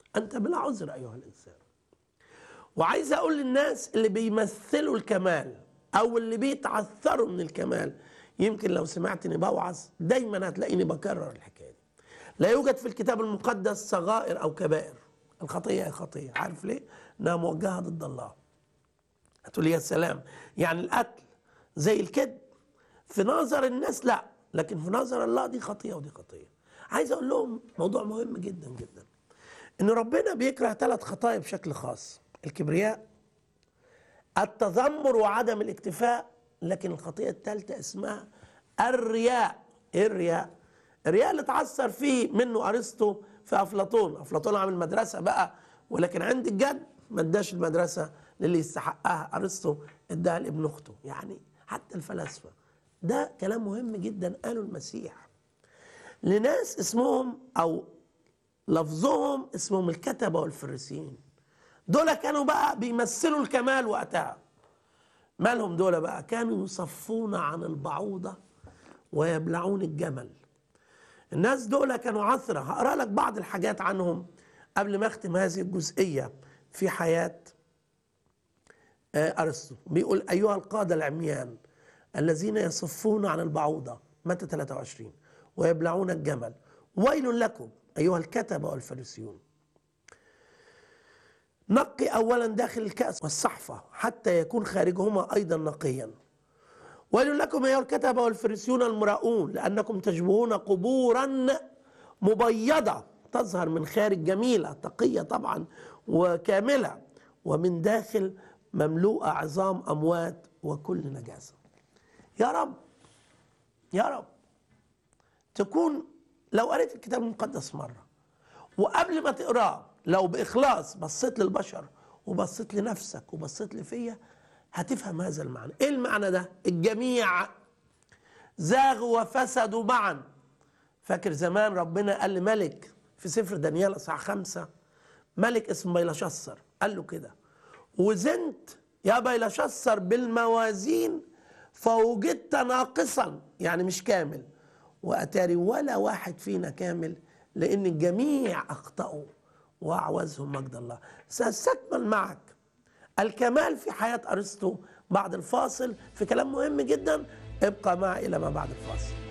انت بلا عذر ايها الانسان وعايز اقول للناس اللي بيمثلوا الكمال او اللي بيتعثروا من الكمال يمكن لو سمعتني بوعظ دايما هتلاقيني بكرر الحكايه دي لا يوجد في الكتاب المقدس صغائر او كبائر الخطيه هي خطيه عارف ليه انها موجهه ضد الله هتقول يا سلام يعني القتل زي الكذب في نظر الناس لا لكن في نظر الله دي خطيه ودي خطيه عايز اقول لهم موضوع مهم جدا جدا ان ربنا بيكره ثلاث خطايا بشكل خاص الكبرياء التذمر وعدم الاكتفاء لكن الخطيه الثالثه اسمها الرياء ايه الرياء الرياء اللي اتعثر فيه منه ارسطو في افلاطون افلاطون عامل مدرسه بقى ولكن عند الجد ما اداش المدرسه للي يستحقها ارسطو اداها لابن اخته يعني حتى الفلاسفه ده كلام مهم جدا قاله المسيح لناس اسمهم او لفظهم اسمهم الكتبه والفريسيين دول كانوا بقى بيمثلوا الكمال وقتها مالهم دول بقى كانوا يصفون عن البعوضه ويبلعون الجمل الناس دول كانوا عثرة هقرا لك بعض الحاجات عنهم قبل ما اختم هذه الجزئية في حياة أرسطو بيقول أيها القادة العميان الذين يصفون عن البعوضة متى 23 ويبلعون الجمل ويل لكم أيها الكتبة والفريسيون نقي أولا داخل الكأس والصحفة حتى يكون خارجهما أيضا نقيا ويل لكم ايها الكتبه والفريسيون المراؤون لانكم تشبهون قبورا مبيضه تظهر من خارج جميله تقيه طبعا وكامله ومن داخل مملوءه عظام اموات وكل نجاسه. يا رب يا رب تكون لو قريت الكتاب المقدس مره وقبل ما تقراه لو باخلاص بصيت للبشر وبصيت لنفسك وبصيت لفيا هتفهم هذا المعنى ايه المعنى ده الجميع زاغوا وفسدوا معا فاكر زمان ربنا قال لملك في سفر دانيال اصحاح خمسة ملك اسمه بيلشسر قال له كده وزنت يا بيلشسر بالموازين فوجدت ناقصا يعني مش كامل واتاري ولا واحد فينا كامل لان الجميع اخطاوا واعوزهم مجد الله ساستكمل معك الكمال في حياة أرسطو بعد الفاصل في كلام مهم جدا ابقى معي إلى ما بعد الفاصل